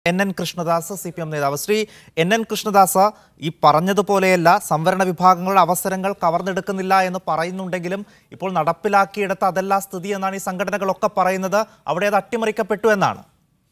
N N Krishnadas C P M നേതാവ് Shri N N Krishnadas ഈ പറഞ്ഞതുപോലെയല്ല സംവരണ വിഭാഗങ്ങളുടെ അവസരങ്ങൾ കവർന്നെടുക്കുന്നില്ല എന്ന് പറയുന്നുണ്ടെങ്കിലും ഇപ്പോൾ നടപ്പിലാക്കിയെടുത്ത അതല്ല സ്ഥിതി എന്നാണ് ഈ സംഘടനകളൊക്കെ പറയുന്നത് അവിടെ അത് അട്ടിമറിക്കപ്പെട്ടു എന്നാണ്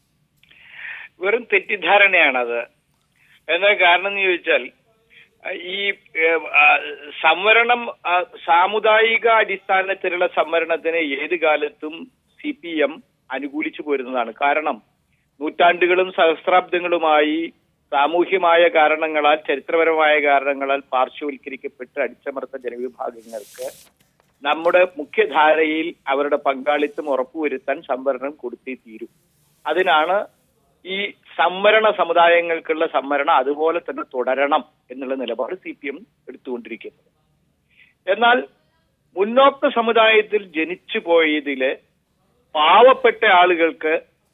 വെറും തെറ്റിദ്ധാരണയാണത് എന്താ കാരണം എന്ന് ചോദിച്ചാൽ അഹ് ഈ ഏഹ്, ആ, സംവരണം ആ, സാമുദായിക അടിസ്ഥാനത്തിലുള്ള സംവരണത്തിന് ഏത് കാലത്തും സി പി എം അനുകൂലിച്ചു പോരുന്നതാണ് കാരണം നൂറ്റാണ്ടുകളും സഹസ്രാബ്ദങ്ങളുമായി സാമൂഹ്യമായ കാരണങ്ങളാൽ ചരിത്രപരമായ കാരണങ്ങളാൽ പാർശ്വവൽക്കരിക്കപ്പെട്ട് അടിച്ചമർത്ത ജനവിഭാഗങ്ങൾക്ക് നമ്മുടെ മുഖ്യധാരയിൽ അവരുടെ പങ്കാളിത്തം ഉറപ്പുവരുത്താൻ സംവരണം കൊടുത്തേ തീരും അതിനാണ് ഈ സംവരണ സമുദായങ്ങൾക്കുള്ള സംവരണം അതുപോലെ തന്നെ തുടരണം എന്നുള്ള നിലപാട് സി പി എം എടുത്തുകൊണ്ടിരിക്കുന്നത് എന്നാൽ മുന്നോക്ക സമുദായത്തിൽ ജനിച്ചു പോയതില് പാവപ്പെട്ട ആളുകൾക്ക്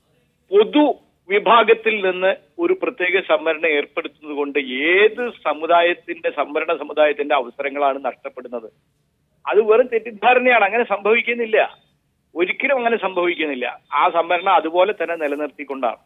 പൊതു വിഭാഗത്തിൽ നിന്ന് ഒരു പ്രത്യേക സംവരണം ഏർപ്പെടുത്തുന്നത് കൊണ്ട് ഏത് സമുദായത്തിന്റെ സംവരണ സമുദായത്തിന്റെ അവസരങ്ങളാണ് നഷ്ടപ്പെടുന്നത് അത് വെറും തെറ്റിദ്ധാരണയാണ് അങ്ങനെ സംഭവിക്കുന്നില്ല ഒരിക്കലും അങ്ങനെ സംഭവിക്കുന്നില്ല ആ സംവരണം അതുപോലെ തന്നെ നിലനിർത്തിക്കൊണ്ടാണ്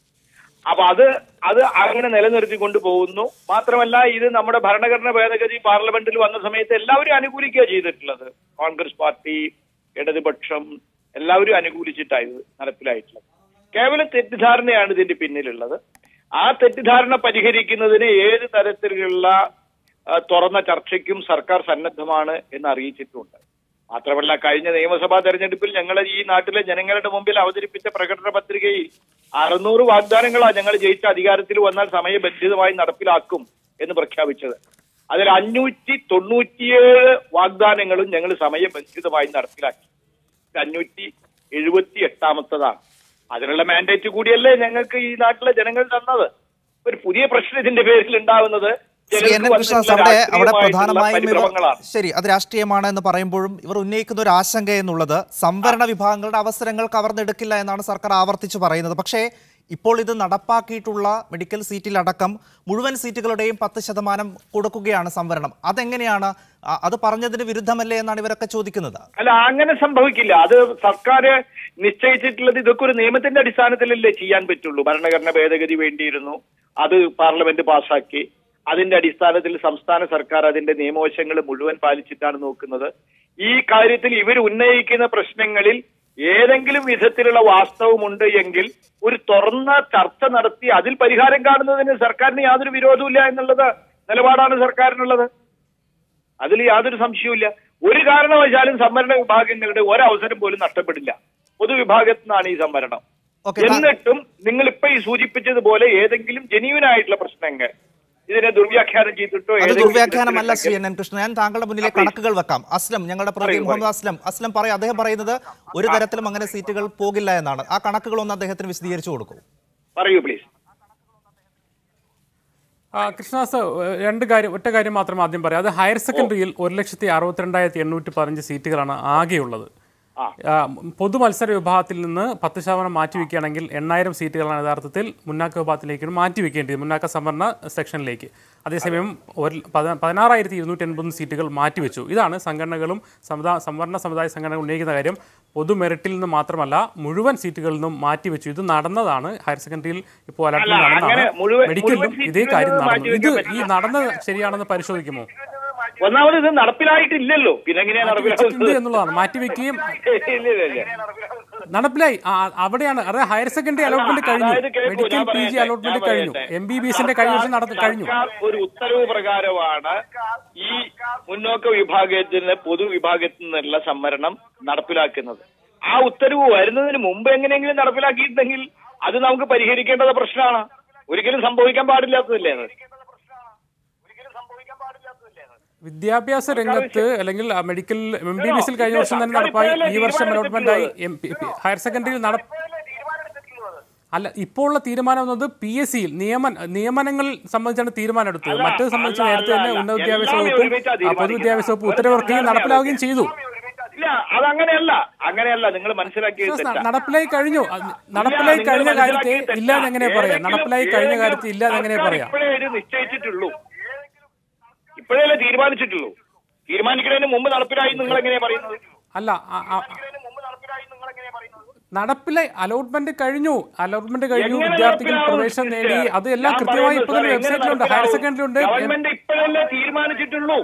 അപ്പൊ അത് അത് അങ്ങനെ നിലനിർത്തിക്കൊണ്ട് പോകുന്നു മാത്രമല്ല ഇത് നമ്മുടെ ഭരണഘടന ഭേദഗതി പാർലമെന്റിൽ വന്ന സമയത്ത് എല്ലാവരും അനുകൂലിക്കുക ചെയ്തിട്ടുള്ളത് കോൺഗ്രസ് പാർട്ടി ഇടതുപക്ഷം എല്ലാവരും അനുകൂലിച്ചിട്ടാണ് ഇത് നടപ്പിലായിട്ടുള്ളത് കേവലം തെറ്റിദ്ധാരണയാണ് ഇതിന്റെ പിന്നിലുള്ളത് ആ തെറ്റിദ്ധാരണ പരിഹരിക്കുന്നതിന് ഏത് തരത്തിലുള്ള ആ, തുറന്ന ചർച്ചയ്ക്കും സർക്കാർ സന്നദ്ധമാണ് എന്ന് അറിയിച്ചിട്ടുണ്ട് മാത്രമല്ല കഴിഞ്ഞ നിയമസഭാ തെരഞ്ഞെടുപ്പിൽ ഞങ്ങൾ ഈ നാട്ടിലെ ജനങ്ങളുടെ മുമ്പിൽ അവതരിപ്പിച്ച പ്രകടന പത്രികയിൽ അറുന്നൂറ് വാഗ്ദാനങ്ങളാണ് ഞങ്ങൾ ജയിച്ച അധികാരത്തിൽ വന്നാൽ സമയബന്ധിതമായി നടപ്പിലാക്കും എന്ന് പ്രഖ്യാപിച്ചത് അതിൽ അഞ്ഞൂറ്റി തൊണ്ണൂറ്റിയേഴ് വാഗ്ദാനങ്ങളും ഞങ്ങൾ സമയബന്ധിതമായി നടപ്പിലാക്കി ഇത് അഞ്ഞൂറ്റി എഴുപത്തി എട്ടാമത്തതാണ് അതിനുള്ള മാൻഡേറ്റ് കൂടിയല്ലേ ഞങ്ങൾക്ക് ഈ നാട്ടിലെ ജനങ്ങൾ തന്നത് ഒരു പുതിയ പ്രശ്നം ഇതിന്റെ പേരിൽ ഉണ്ടാവുന്നത് ശ്രീ എൻ എൻ ജനങ്ങൾക്ക് കൃഷ്ണദാസ് വന്നിട്ടുള്ള അവിടെ അവിടെ രാഷ്ട്രീയമായിട്ടുള്ള പ്രധാനമായും ഇവർ പരിഭ്രമങ്ങളാണ് ശരി അത് രാഷ്ട്രീയമാണ് എന്ന് പറയുമ്പോഴും ഇവർ ഉന്നയിക്കുന്ന ഒരു ആശങ്ക എന്നുള്ളത് സംവരണ വിഭാഗങ്ങളുടെ അവസരങ്ങൾ കവർന്നെടുക്കില്ല എന്നാണ് സർക്കാർ ആവർത്തിച്ചു പറയുന്നത് പക്ഷേ ഇപ്പോൾ ഇത് നടപ്പാക്കിയിട്ടുള്ള മെഡിക്കൽ സീറ്റിലടക്കം മുഴുവൻ സീറ്റുകളുടെയും പത്ത് ശതമാനം കൊടുക്കുകയാണ് സംവരണം അതെങ്ങനെയാണ് അ- അത് പറഞ്ഞതിന് വിരുദ്ധമല്ലേ എന്നാണ് ഇവരൊക്കെ ചോദിക്കുന്നത് അല്ല അങ്ങനെ സംഭവിക്കില്ല അത് സർക്കാർ നിശ്ചയിച്ചിട്ടുള്ളത് ഇതൊക്കെ ഒരു നിയമത്തിന്റെ അടിസ്ഥാനത്തിലല്ലേ ചെയ്യാൻ പറ്റുള്ളൂ ഭരണഘടന ഭേദഗതി വേണ്ടിയിരുന്നു അത് പാർലമെന്റ് പാസാക്കി അതിന്റെ അടിസ്ഥാനത്തിൽ സംസ്ഥാന സർക്കാർ അതിന്റെ നിയമവശങ്ങൾ മുഴുവൻ പാലിച്ചിട്ടാണ് നോക്കുന്നത് ഈ കാര്യത്തിൽ ഇവർ ഉന്നയിക്കുന്ന പ്രശ്നങ്ങളിൽ ഏതെങ്കിലും വിധത്തിലുള്ള വാസ്തവമുണ്ട് എങ്കിൽ ഒരു തുറന്ന ചർച്ച നടത്തി അതിൽ പരിഹാരം കാണുന്നതിന് സർക്കാരിന് യാതൊരു വിരോധമില്ല എന്നുള്ളത് നിലപാടാണ് സർക്കാരിനുള്ളത് അതിൽ യാതൊരു സംശയവുമില്ല ഒരു കാരണവശാലും സംവരണ വിഭാഗങ്ങളുടെ ഒരവസരം പോലും നഷ്ടപ്പെടില്ല പൊതുവിഭാഗത്തു നിന്നാണ് ഈ സംവരണം ഓക്കെ എന്നിട്ടും നിങ്ങൾ ഇപ്പൊ ഈ സൂചിപ്പിച്ചതുപോലെ ഏതെങ്കിലും ജെന്യൂൻ ആയിട്ടുള്ള പ്രശ്നങ്ങൾ ഇതിനെ ദുർവ്യാഖ്യാനം ചെയ്തിട്ടോ അത് ഏതെങ്കിലും ദുർവ്യാഖ്യാനമല്ല ശ്രീ വിധത്തിലുണ്ടെങ്കിൽ എൻ എൻ കൃഷ്ണൻ ഞാൻ താങ്കളുടെ മുന്നിലെ അപ്പോൾ ഈ- കണക്കുകൾ വെക്കാം അസ്ലം ഞങ്ങളുടെ പ്രതി പറയൂ, മുഹമ്മദ് അസ്ലം അസ്ലം പറയും അദ്ദേഹം പറയുന്നത് ഒരു തരത്തിലും അങ്ങനെ സീറ്റുകൾ പോകില്ല എന്നാണ് ആ കണക്കുകൾ ഒന്ന് അദ്ദേഹത്തിന് വിശദീകരിച്ചു കൊടുക്കൂ പറയൂ പ്ലീസ് ആ, കൃഷ്ണദാസ് ഏഹ്, രണ്ട് കാര്യം ഒറ്റ കാര്യം മാത്രം ആദ്യം പറയാം അത് ഹയർ സെക്കൻഡറിയിൽ ഒരു ലക്ഷത്തി അറുപത്തിരണ്ടായിരത്തി എണ്ണൂറ്റി പതിനഞ്ച് സീറ്റുകളാണ് ആകെയുള്ളത് ആ. ആ, പൊതു മത്സര വിഭാഗത്തിൽ നിന്ന് പത്ത് ശതമാനം മാറ്റിവെക്കുകയാണെങ്കിൽ എണ്ണായിരം സീറ്റുകളാണ് യഥാർത്ഥത്തിൽ മുന്നാക്ക വിഭാഗത്തിലേക്ക് മാറ്റിവെക്കേണ്ടത് മുന്നാക്ക സംവരണ സെക്ഷനിലേക്ക് അതേസമയം ഒരു പത- പതിനാറായിരത്തി ഇരുന്നൂറ്റി എൺപത് സീറ്റുകൾ മാറ്റിവെച്ചു ഇതാണ് സംഘടനകളും സമുദായ സംവരണ സമുദായ സംഘടനകൾ ഉന്നയിക്കുന്ന കാര്യം പൊതു മെറിറ്റിൽ നിന്ന് മാത്രമല്ല മുഴുവൻ സീറ്റുകളിൽ നിന്നും മാറ്റിവെച്ചു ഇത് നടന്നതാണ് ഹയർ സെക്കൻഡറിയിൽ ഇപ്പോൾ അലോട്ട്മെന്റ് അല്ല, അങ്ങനെ നടന്നതാണ് മുഴുവൻ- മെഡിക്കലിലും മുഴുവൻ ഇതേ കാര്യം സീറ്റുകൾ നടന്നു ഇത് മാറ്റിവെക്കാൻ ഈ നടന്നത് ശരിയാണെന്ന് പരിശോധിക്കുമോ ഒന്നാമത് ഇത് നടപ്പിലായിട്ടില്ലല്ലോ പിന്നെ എങ്ങനെയാ മാറ്റിവെച്ചിട്ടുണ്ട് നടപ്പിലാവുന്നത് എന്നുള്ളതാണ് മാറ്റിവെക്കുകയും ഇല്ല ഇല്ല ഇല്ല നടപ്പിലായി ആ, അവിടെയാണ് അതായത് ഹയർ സെക്കൻഡറി അലോട്ട്മെന്റ് കഴിഞ്ഞു അതായത് കേൾക്കൂ, മെഡിക്കൽ ഞാൻ പി ജി പറയട്ടെ, അലോട്ട്മെന്റ് ഞാൻ കഴിഞ്ഞു പറയട്ടെ. എം ബി ബി എസിന്റെ കഴിഞ്ഞ വർഷം നടന്നു കഴിഞ്ഞു സർക്കാർ ഒരു ഉത്തരവ് പ്രകാരമാണ് ഈ മുന്നോക്ക വിഭാഗത്തിന് പൊതുവിഭാഗത്തിൽ നിന്നുള്ള സംവരണം നടപ്പിലാക്കുന്നത് ആ ഉത്തരവ് വരുന്നതിന് മുമ്പ് എങ്ങനെയെങ്കിലും നടപ്പിലാക്കിയിട്ടുണ്ടെങ്കിൽ അത് നമുക്ക് പരിഹരിക്കേണ്ടത് പ്രശ്നമാണ് ഒരിക്കലും സംഭവിക്കാൻ പാടില്ലാത്തതല്ലേ അത് വിദ്യാഭ്യാസ രംഗത്ത് അല്ലെങ്കിൽ ആ, മെഡിക്കൽ എം ബി ബി എസിൽ കഴിഞ്ഞ വർഷം തന്നെ നടപ്പായി ഈ വർഷം അലോട്ട്മെന്റായി എം പി- പി- ഹയർ സെക്കൻഡറിയിൽ നട അല്ല ഇപ്പോൾ ഉള്ള തീരുമാനം എന്നത് പി എസ് സിയിൽ നിയമന നിയമനങ്ങൾ സംബന്ധിച്ചാണ് തീരുമാനം എടുത്തത് അല്ല, മറ്റത് സംബന്ധിച്ച് അല്ല, നേരത്തെ തന്നെ അല്ല, ഉന്നത വിദ്യാഭ്യാസ എല്ലാം വകുപ്പും ഒരുമിച്ചാ ആ, പൊതുവിദ്യാഭ്യാസ വകുപ്പ് ഉത്തരവിറക്കുകയും നടപ്പിലാവുകയും ചെയ്തു ഇല്ല അതങ്ങനെയല്ല അങ്ങനെയല്ല നിങ്ങൾ മനസ്സിലാക്കിയത് ന- തെറ്റാ. നടപ്പിലായി കഴിഞ്ഞു അത് നടപ്പിലായി നിങ്ങൾ കഴിഞ്ഞ കാര്യത്തെ മനസ്സിലാക്കിയത് ഇല്ലാതെ തെറ്റാ. എങ്ങനെ പറയാം ഏതെങ്കിലും- നടപ്പിലായി കഴിഞ്ഞ കാര്യത്തെ ഇല്ലാതെ എങ്ങനെ സർക്കാർ പറയാം ഇപ്പോഴേ ഇത് നിശ്ചയിച്ചിട്ടുള്ളൂ ഇപ്പോഴല്ലേ തീരുമാനിച്ചിട്ടുള്ളൂ തീരുമാനിക്കുന്നതിന് മുമ്പ് നടപ്പിലായി നിങ്ങൾ എങ്ങനെയാ പറയുന്നത് അല്ല ആ- ആ- നടപ്പിലെ അലോട്ട്മെന്റ് കഴിഞ്ഞു അലോട്ട്മെന്റ് കഴിഞ്ഞു എങ്ങനെ വിദ്യാർത്ഥികൾ നടപ്പിലാവും പ്രവേശനം നേടി മിസ്റ്റർ? അത് എല്ലാം ഞാൻ കൃത്യമായി പറയുന്നു ഇപ്പൊ തന്നെ സാർ, എങ്ങനെ വെബ്സൈറ്റിലുണ്ട് ഹയർ നടപ്പിലാവും? സെക്കൻഡറി ഉണ്ട് ഗവൺമെന്റ് ഇപ്പോഴല്ലേ തീരുമാനിച്ചിട്ടുള്ളൂ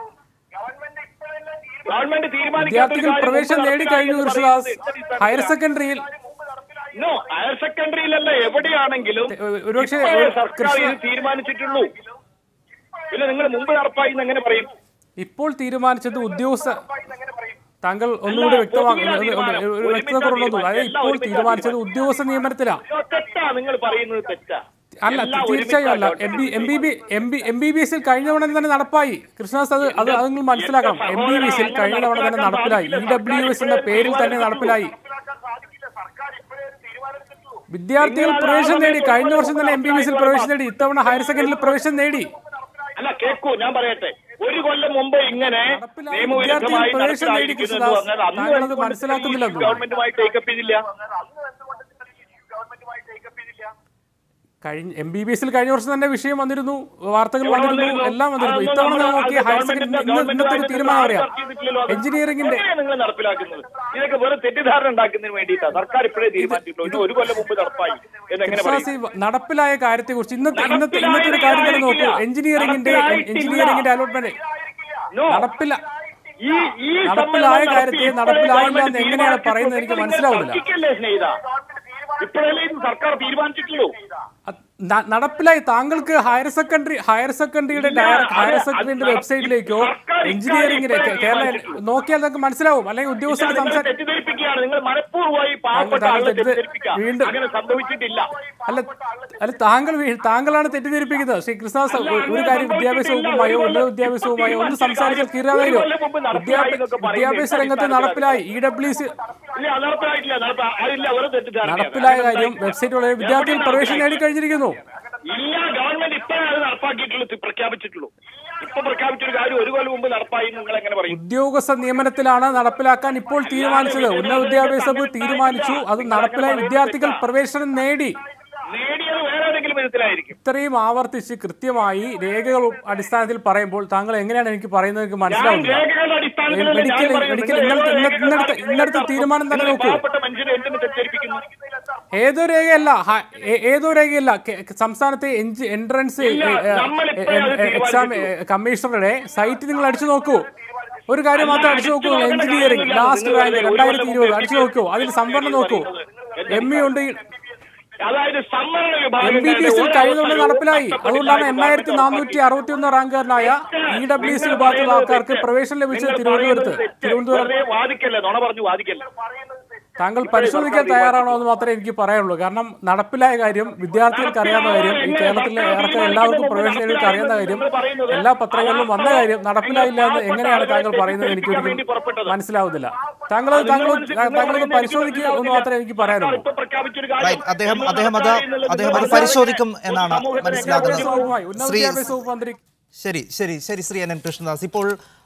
ഗവൺമെന്റ് വിദ്യാർത്ഥികൾ പ്രവേശനം നേടി കഴിഞ്ഞു കൃഷ്ണദാസ് ഹയർ സെക്കൻഡറിയിൽ നോ ഹയർ സെക്കൻഡറിയിലല്ല എവിടെയാണെങ്കിലും ഒരു- ഒരുപക്ഷേ ഇപ്പോഴേ ഒരു സർക്കാർ കൃഷ്ണ- ഇത് തീരുമാനിച്ചിട്ടുള്ളൂ പിന്നെ നിങ്ങൾ മുമ്പ് നടപ്പായി എന്ന് എങ്ങനെ പറയും ഇപ്പോൾ തീരുമാനിച്ചത് ഉദ്യോഗസ്ഥ താങ്കൾ ഒന്നുകൂടി വ്യക്തമാക്കും പൊതുവിലെ തീരുമാനം. ഒരു ഒരുമിച്ച വ്യക്തതക്കുറവുണ്ടോ അതായത് തീരുമാനം. ഇപ്പോൾ ഒരുമിച്ച തീരുമാനിച്ചത് തീരുമാനം. ഉദ്യോഗസ്ഥ നിയമനത്തിലാണ് അയ്യോ, തെറ്റാ നിങ്ങൾ പറയുന്നത് തെറ്റാ അല്ല എല്ലാം തീർച്ചയായും അല്ല ഒരുമിച്ചാ M B M B B M B M B B എസിൽ കഴിഞ്ഞ തവണ തന്നെ നടപ്പായി കൃഷ്ണദാസ് അത് അത് അത് നിങ്ങൾ മനസ്സിലാക്കണം എം ബി ബി എസിൽ കഴിഞ്ഞ തവണ തന്നെ നടപ്പിലായി ഇ ഡബ്ല്യു എസിന്റെ പേരിൽ തന്നെ നടപ്പിലായി വിദ്യാർത്ഥികൾ പ്രവേശനം നേടി കഴിഞ്ഞ വർഷം തന്നെ എം ബി ബി എസിൽ പ്രവേശനം നേടി ഇത്തവണ ഹയർ സെക്കൻഡറിയിൽ പ്രവേശനം നേടി അല്ല കേക്കൂ ഞാൻ പറയട്ടെ ഒരു കൊല്ലം മുമ്പ് ഇങ്ങനെ നടപ്പിലായി നിയമവിരുദ്ധമായി വിദ്യാർത്ഥികൾ പ്രവേശനം നേടി നടപ്പിലായിരിക്കുന്നു എന്ന് കൃഷ്ണദാസ്. പറഞ്ഞാൽ അന്ന് താങ്കളത് എന്തുകൊണ്ട് മനസ്സിലാക്കുന്നില്ലെന്നോ? ഗവൺമെന്റുമായി ടേക്കപ്പ് ചെയ്തില്ല കഴിഞ്ഞ എം ബി ബി എസിൽ കഴിഞ്ഞ വർഷം തന്നെ വിഷയം വന്നിരുന്നു വാർത്തകൾ എവിടെ വന്നിരുന്നു വന്നിരുന്നു? എല്ലാം വന്നിരുന്നു അതൊന്നും ഇത്തവണ നമ്മൾ നോക്കി അത് ഹയർ ഗവൺമെന്റിന്റെ- സെക്കൻഡറി ഇന്ന് ഇന്നത്തെ ഒരു ഗവൺമെന്റുമായിട്ട് തീരുമാനം അറിയാം ചർച്ച ചെയ്തിട്ടില്ലല്ലോ അത്. എഞ്ചിനീയറിംഗിന്റെ എങ്ങനെയാണ് നിങ്ങൾ നടപ്പിലാക്കുന്നത് ഇതൊക്കെ വെറും തെറ്റിദ്ധാരണ ഉണ്ടാക്കുന്നതിന് വേണ്ടിയിട്ടാണ് സർക്കാർ ഇപ്പോഴേ തീരുമാനിച്ചിട്ടുള്ളൂ ഇത് ഒരു കൊല്ലം മുമ്പ് നടപ്പായി എന്നെങ്ങനെ പറയും കൃഷ്ണദാസ് ഈ നടപ്പിലായ കാര്യത്തെ കുറിച്ച് ഇന്നത്തെ ഇന്നത്തെ ഇന്നത്തെ ഒരു കാര്യം തന്നെ നോക്കൂ എഞ്ചിനീയറിംഗിന്റെ എഞ്ചിനീയറിംഗിന്റെ അലോട്ട്മെന്റ് No. നടപ്പില ഈ ഈ നടപ്പിലായ സമ്മേളനം കാര്യത്തെ നടത്തി നടപ്പിലായില്ല ഇപ്പോൾ എന്ന് എങ്ങനെയാണ് പറയുന്നത് എനിക്ക് നിങ്ങൾ മനസ്സിലാവുന്നില്ല. തർക്കിക്കല്ലേ സ്നേഹിത ഇപ്പോഴല്ലേ ഇത് സർക്കാർ തീരുമാനിച്ചിട്ടുള്ളൂ അത് ന- നടപ്പിലായി താങ്കൾക്ക് ഹയർ സെക്കൻഡറി ഹയർ സെക്കൻഡറിയുടെ ഇല്ല, ഡയറക്ട് ഹയർ അത് സെക്കൻഡറിയുടെ അത് വെബ്സൈറ്റിലേക്കോ സർക്കാർ എഞ്ചിനീയറിംഗിന്റെ ഇക്കാര്യം കേരള തീരുമാനിച്ചിട്ടുള്ളൂ. നോക്കിയാൽ നിങ്ങൾക്ക് മനസ്സിലാവും അല്ലെങ്കിൽ ഇല്ല, ഉദ്യോഗസ്ഥർ നിങ്ങൾ സംസാരിക്കും തെറ്റിദ്ധരിപ്പിക്കുകയാണ് നിങ്ങൾ മനഃപൂർവ്വമായി പാവപ്പെട്ട താങ്കൾ ആളുകളെ തെറ്റിദ്ധ- തെറ്റിദ്ധരിപ്പിക്കുക വീണ്ടും- അങ്ങനെ സംഭവിച്ചിട്ടില്ല അല്ല അല്ല താങ്കൾ വീ- താങ്കളാണ് തെറ്റിദ്ധരിപ്പിക്കുന്നത് ശ്രീ കൃഷ്ണദാസ് അല്ല, ഒരു അങ്ങനെ കാര്യം വിദ്യാഭ്യാസ സംഭവിച്ചിട്ടില്ല. വകുപ്പുമായോ ഒരു ഉന്നത കൊല്ലം വിദ്യാഭ്യാസവുമായോ ഒന്ന് തീരുമാനിച്ച സംസാരിച്ചാൽ കാര്യം കീറാതായോ ഒരു കൊല്ലം മുമ്പ് നടപ്പിലായി എന്നൊക്കെ പറയുന്നത് വിദ്യാഭ്യാസ രംഗത്ത് അടിസ്ഥാനത്തിലാണ്. നടപ്പിലായി ഇ ഡബ്ല്യു സി ഇല്ല അത് നടപ്പിലായിട്ടില്ല നടപ്പാ- അതില്ല വെറും തെറ്റിദ്ധാരണയാണ്. നടപ്പിലായ അങ്ങനെ കാര്യം ഉണ്ടായിട്ടില്ല. വെബ്സൈറ്റുള്ള വിദ്യാർത്ഥികൾ എവിടെ പ്രവേശനം നടപ്പിലായി? നേടിക്കഴിഞ്ഞിരിക്കുന്നു ഇല്ല ഗവൺമെന്റ് ഇപ്പോഴാണ് അത് നടപ്പാക്കിയിട്ടുള്ളൂ തി- പ്രഖ്യാപിച്ചിട്ടുള്ളൂ ഇപ്പൊ പ്രഖ്യാപിച്ചൊരു കാര്യം ഒരു കൊല്ലം മുമ്പ് നടപ്പായി എന്ന് നിങ്ങൾ എങ്ങനെ പറയും ഉദ്യോഗസ്ഥ നിയമനത്തിലാണ് നടപ്പിലാക്കാൻ ഇപ്പോൾ തീരുമാനിച്ചത് ഉന്നത വിദ്യാഭ്യാസ വകുപ്പ് തീരുമാനിച്ചു അത് നടപ്പിലായി വിദ്യാർത്ഥികൾ പ്രവേശനം നേടി നേടിയത് വേറെ ഏതെങ്കിലും വിധത്തിലായിരിക്കും ഇത്രയും ആവർത്തിച്ച് കൃത്യമായി രേഖകൾ അടിസ്ഥാനത്തിൽ പറയുമ്പോൾ താങ്കൾ എങ്ങനെയാണ് എനിക്ക് പറയുന്നത് എനിക്ക് ഞാൻ മനസ്സിലാവുന്നില്ല രേഖകളുടെ അടിസ്ഥാനത്തിൽ മെഡിക്കൽ മെഡിക്കൽ ഇന്നലത്തെ ഇന്നത്തെ ഇന്നത്തെ ഇന്നത്തെ തീരുമാനം തന്നെ നോക്കൂ പാവപ്പെട്ട മനുഷ്യരെ എന്തിനു തെറ്റിദ്ധരിപ്പിക്കുന്നു ഏതോ രേഖയല്ല ഹ- ഏ- ഏതോ രേഖയല്ല കെ- സംസ്ഥാനത്തെ എൻജി- എൻട്രൻസ് ഇല്ല, ഏ, ഏ, നമ്മളിപ്പോഴേ അത് ഏ, എക്സാം ഏ, കമ്മീഷണറുടെ സൈറ്റ് നിങ്ങൾ അടിച്ചു നോക്കൂ ഒരു കാര്യം മാത്രം അടിച്ചു നോക്കൂ എഞ്ചിനീയറിംഗ് ലാസ്റ്റ് റാങ്ക് രണ്ടായിരത്തി ഇരുപത് അടിച്ചു നോക്കൂ അതിൽ സംവരണം നോക്കൂ എം ഇ ഉണ്ട് അതായത് സംവരണ വിഭാഗം എം ബി ബി എസിൽ കഴിഞ്ഞ തവണ നടപ്പിലായി അതുകൊണ്ടാണ് എണ്ണായിരത്തി നാനൂറ്റി അറുപത്തി ഒന്ന് റാങ്കുകാരനായ ഇ ഡബ്ല്യു എസ് വിഭാഗത്തിലുള്ള ആൾക്കാർക്ക് പ്രവേശനം ലഭിച്ചത് തിരുവനന്തപുരത്ത് തിരുവനന്തപുരം വെറുതെ വാദിക്കല്ലേ നുണ പറഞ്ഞു വാദിക്കല്ലേ താങ്കൾ പരിശോധിക്കാൻ തയ്യാറാണോ എന്ന് മാത്രമേ എനിക്ക് പറയാനുള്ളൂ കാരണം നടപ്പിലായ കാര്യം വിദ്യാർത്ഥികൾക്ക് അറിയാവുന്ന കാര്യം ഈ കേരളത്തിലെ ഏറെക്കുറെ എല്ലാവർക്കും പ്രവേശനങ്ങൾക്ക് അറിയാവുന്ന കാര്യം എല്ലാ പത്രങ്ങളിലും വന്ന കാര്യം നടപ്പിലായില്ല എന്ന് എങ്ങനെയാണ് താങ്കൾ പറയുന്നത് എനിക്ക് ഒരിക്കലും മനസ്സിലാവുന്നില്ല താങ്കൾ താങ്കൾ താങ്കളത് പരിശോധിക്കുക എന്ന് മാത്രമേ എനിക്ക് പറയാനുള്ളൂ ഇപ്പൊ പ്രഖ്യാപിച്ചൊരു Right. അദ്ദേഹം അദ്ദേഹം അത് അദ്ദേഹം അത് പരിശോധിക്കും എന്നാണ് മനസ്സിലാക്കുന്നത് വിദ്യാഭ്യാസ വകുപ്പുമായി ഉന്നത ശ്രീ വിദ്യാഭ്യാസ വകുപ്പ് മന്ത്രി ശരി ശരി ശരി ശ്രീ എൻ എൻ കൃഷ്ണദാസ് ഇപ്പോൾ